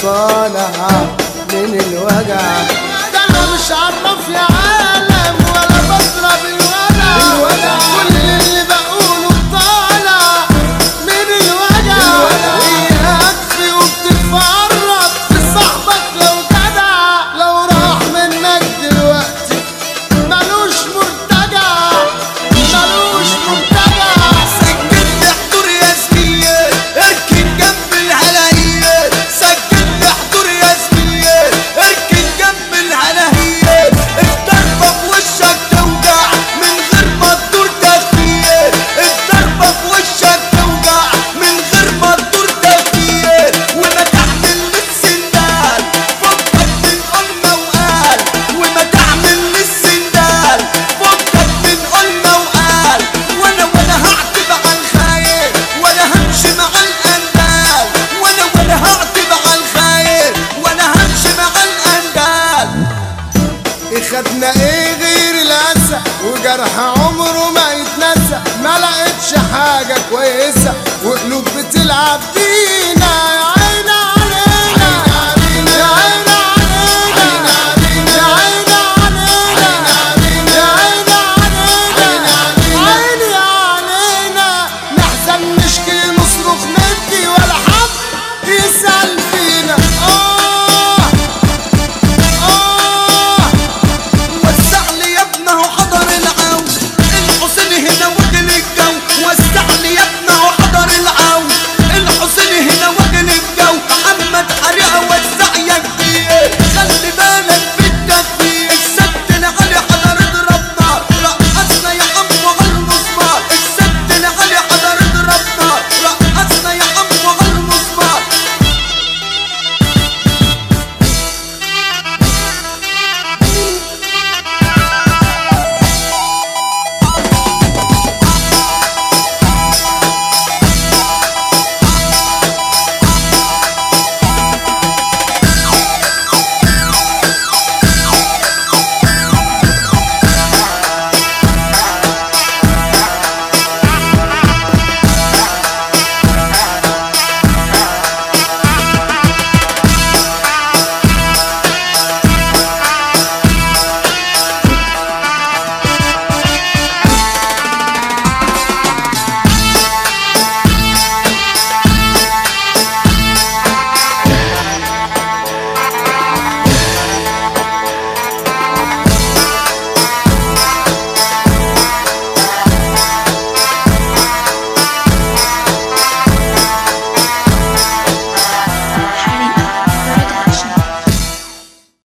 طالع من الوجع ده انا مش عرف يا عالم ولا بضرب الوجع الوجع. كل اللي بقوله طالع من الوجع ويكفي وبتتفرج في صاحبك لو جدع لو راح منك دلوقتي ملوش مرتجع ملوش مرتجع سجل لي حضور يا زميل اركن جنب العلاهية سجل لي حضور يا زميل اركن جنب العلاهية الضربة في وشك توجع من غير ما تدور تفكير الضربة في وشك توجع من غير ما تدور تفكير وما تعمل للسندال فكك من قلنا وقال وما تعمل للسندال فكك من قلنا وقال وانا ولا هعتب على الخاير ولا همشي مع الاندال وانا ولا هعتب على الخاير ولا همشي مع الاندال خدنا ايه غير الاسى وجرح عمره ما يتنسى ما لقيتش حاجة كويسة وقلوب بتلعب بيه